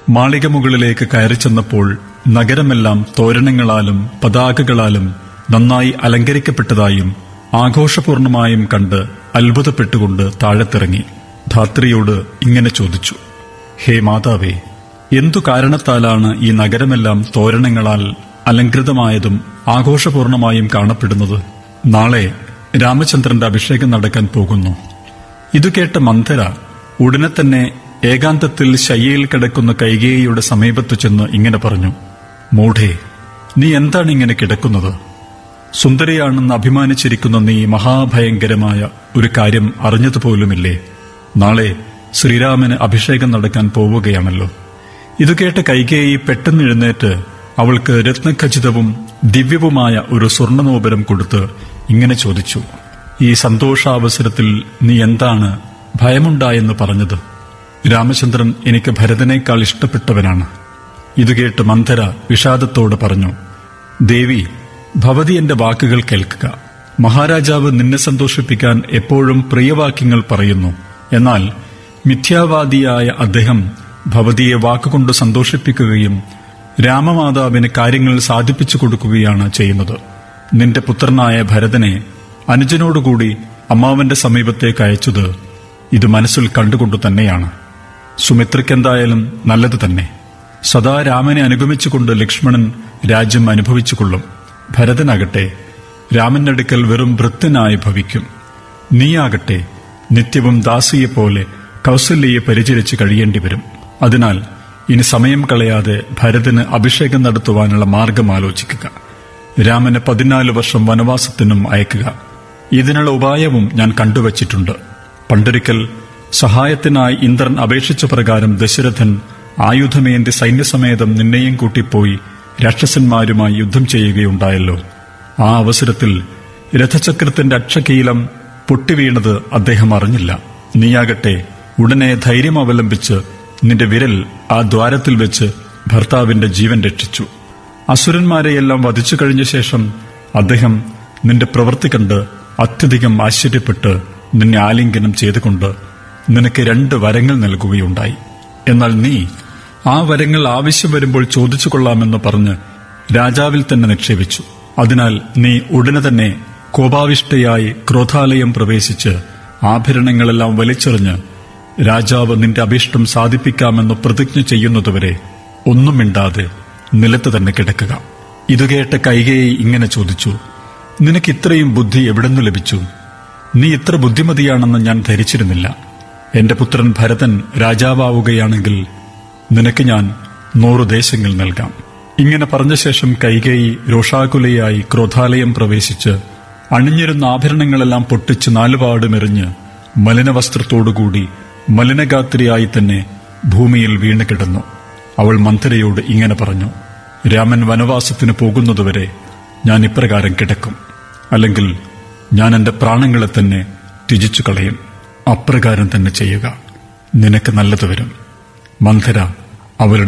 മാളിക മുകളിലേക്ക് കയറി ചെന്നപ്പോൾ നഗരമെല്ലാം തോരണങ്ങളാലും പതാകകളാലും നന്നായി അലങ്കരിക്കപ്പെട്ടതായും ആഘോഷപൂർണമായും കണ്ട് അത്ഭുതപ്പെട്ടുകൊണ്ട് താഴത്തിറങ്ങി ധാത്രിയോട് ഇങ്ങനെ ചോദിച്ചു ഹേ മാതാവേ എന്തു കാരണത്താലാണ് ഈ നഗരമെല്ലാം തോരണങ്ങളാൽ അലങ്കൃതമായതും ആഘോഷപൂർണമായും കാണപ്പെടുന്നത് നാളെ രാമചന്ദ്രന്റെ അഭിഷേകം നടക്കാൻ പോകുന്നു ഇതു കേട്ട മന്ധര ഉടനെ തന്നെ ഏകാന്തത്തിൽ ശയ്യയിൽ കിടക്കുന്ന കൈകേയിയുടെ സമീപത്തു ചെന്ന് ഇങ്ങനെ പറഞ്ഞു മൂഢേ നീ എന്താണ് ഇങ്ങനെ കിടക്കുന്നത് സുന്ദരിയാണെന്ന് അഭിമാനിച്ചിരിക്കുന്ന നീ മഹാഭയങ്കരമായ ഒരു കാര്യം അറിഞ്ഞതുപോലുമില്ലേ നാളെ ശ്രീരാമന് അഭിഷേകം നടക്കാൻ പോവുകയാണല്ലോ ഇത് കേട്ട കൈകേയി പെട്ടെന്ന് എഴുന്നേറ്റ് അവൾക്ക് രത്നഖചിതവും ദിവ്യവുമായ ഒരു സ്വർണ്ണനോപരം കൊടുത്ത് ഇങ്ങനെ ചോദിച്ചു ഈ സന്തോഷാവസരത്തിൽ നീ എന്താണ് ഭയമുണ്ടായെന്ന് പറഞ്ഞത് രാമചന്ദ്രൻ എനിക്ക് ഭരതനേക്കാൾ ഇഷ്ടപ്പെട്ടവനാണ് ഇത് കേട്ട് മന്ധര വിഷാദത്തോട് പറഞ്ഞു ദേവി ഭവതി എന്റെ വാക്കുകൾ കേൾക്കുക മഹാരാജാവ് നിന്നെ സന്തോഷിപ്പിക്കാൻ എപ്പോഴും പ്രിയവാക്യങ്ങൾ പറയുന്നു എന്നാൽ മിഥ്യാവാദിയായ അദ്ദേഹം ഭവതിയെ വാക്കുകൊണ്ട് സന്തോഷിപ്പിക്കുകയും രാമമാതാവിന് കാര്യങ്ങൾ സാധിപ്പിച്ചു കൊടുക്കുകയാണ് ചെയ്യുന്നത് നിന്റെ പുത്രനായ ഭരതനെ അനുജനോടുകൂടി അമ്മാവന്റെ സമീപത്തേക്ക് അയച്ചത് ഇത് മനസ്സിൽ കണ്ടുകൊണ്ടു തന്നെയാണ് സുമിത്രയ്ക്കെന്തായാലും നല്ലത് തന്നെ സദാ രാമനെ അനുഗമിച്ചുകൊണ്ട് ലക്ഷ്മണൻ രാജ്യം അനുഭവിച്ചുകൊള്ളും ഭരതനാകട്ടെ രാമന്റെ അടുക്കൽ വെറും ഭൃത്യനായി ഭവിക്കും നീയാകട്ടെ നിത്യവും ദാസിയെപ്പോലെ കൗസല്യയെ പരിചരിച്ച് കഴിയേണ്ടി വരും അതിനാൽ ഇനി സമയം കളയാതെ ഭരതന് അഭിഷേകം നടത്തുവാനുള്ള മാർഗം ആലോചിക്കുക രാമന് പതിനാല് വർഷം വനവാസത്തിനും അയക്കുക ഇതിനുള്ള ഉപായവും ഞാൻ കണ്ടുവച്ചിട്ടുണ്ട് പണ്ടൊരിക്കൽ സഹായത്തിനായി ഇന്ദ്രൻ അപേക്ഷിച്ച പ്രകാരം ദശരഥൻ ആയുധമേന്തി സൈന്യസമേതം നിന്നെയും കൂട്ടിപ്പോയി രാക്ഷസന്മാരുമായി യുദ്ധം ചെയ്യുകയുണ്ടായല്ലോ ആ അവസരത്തിൽ രഥചക്രത്തിന്റെ അക്ഷകീലം പൊട്ടിവീണത് അദ്ദേഹം അറിഞ്ഞില്ല നീയാകട്ടെ ഉടനെ ധൈര്യം അവലംബിച്ച് നിന്റെ വിരൽ ആ ദ്വാരത്തിൽ വെച്ച് ഭർത്താവിന്റെ ജീവൻ രക്ഷിച്ചു അസുരന്മാരെയെല്ലാം വധിച്ചു കഴിഞ്ഞ ശേഷം അദ്ദേഹം നിന്റെ പ്രവൃത്തി കണ്ട് അത്യധികം ആശ്ചര്യപ്പെട്ട് നിന്നെ ആലിംഗനം ചെയ്തുകൊണ്ട് നിനക്ക് രണ്ട് വരങ്ങൾ നൽകുകയുണ്ടായി എന്നാൽ നീ ആ വരങ്ങൾ ആവശ്യം വരുമ്പോൾ ചോദിച്ചു കൊള്ളാമെന്ന് പറഞ്ഞ് രാജാവിൽ തന്നെ നിക്ഷേപിച്ചു അതിനാൽ നീ ഉടനെ തന്നെ കോപാവിഷ്ടയായി ക്രോധാലയം പ്രവേശിച്ച് ആഭരണങ്ങളെല്ലാം വലിച്ചെറിഞ്ഞ് രാജാവ് നിന്റെ അഭീഷ്ടം സാധിപ്പിക്കാമെന്ന് പ്രതിജ്ഞ ചെയ്യുന്നതുവരെ ഒന്നും മിണ്ടാതെ നിലത്ത് തന്നെ കിടക്കുക ഇത് കേട്ട കൈകേയി ഇങ്ങനെ ചോദിച്ചു നിനക്ക് ഇത്രയും ബുദ്ധി എവിടെന്നു ലഭിച്ചു നീ ഇത്ര ബുദ്ധിമതിയാണെന്ന് ഞാൻ ധരിച്ചിരുന്നില്ല എന്റെ പുത്രൻ ഭരതൻ രാജാവാവുകയാണെങ്കിൽ നിനക്ക് ഞാൻ നൂറു ദേശങ്ങൾ നൽകാം ഇങ്ങനെ പറഞ്ഞ ശേഷം കൈകേയി രോഷാകുലയായി ക്രോധാലയം പ്രവേശിച്ച് അണിഞ്ഞിരുന്ന ആഭരണങ്ങളെല്ലാം പൊട്ടിച്ച് നാലുപാടുമെറിഞ്ഞ് മലിനവസ്ത്രത്തോടുകൂടി മലിനഗാത്രിയായി തന്നെ ഭൂമിയിൽ വീണ് കിടന്നു അവൾ മന്ധരയോട് ഇങ്ങനെ പറഞ്ഞു രാമൻ വനവാസത്തിന് പോകുന്നതുവരെ ഞാൻ ഇപ്രകാരം കിടക്കും അല്ലെങ്കിൽ ഞാൻ എന്റെ പ്രാണങ്ങളെ തന്നെ ത്യജിച്ചു കളയും അപ്രകാരം തന്നെ ചെയ്യുക നിനക്ക് നല്ലത് വരും മന്ധര അവളുടെ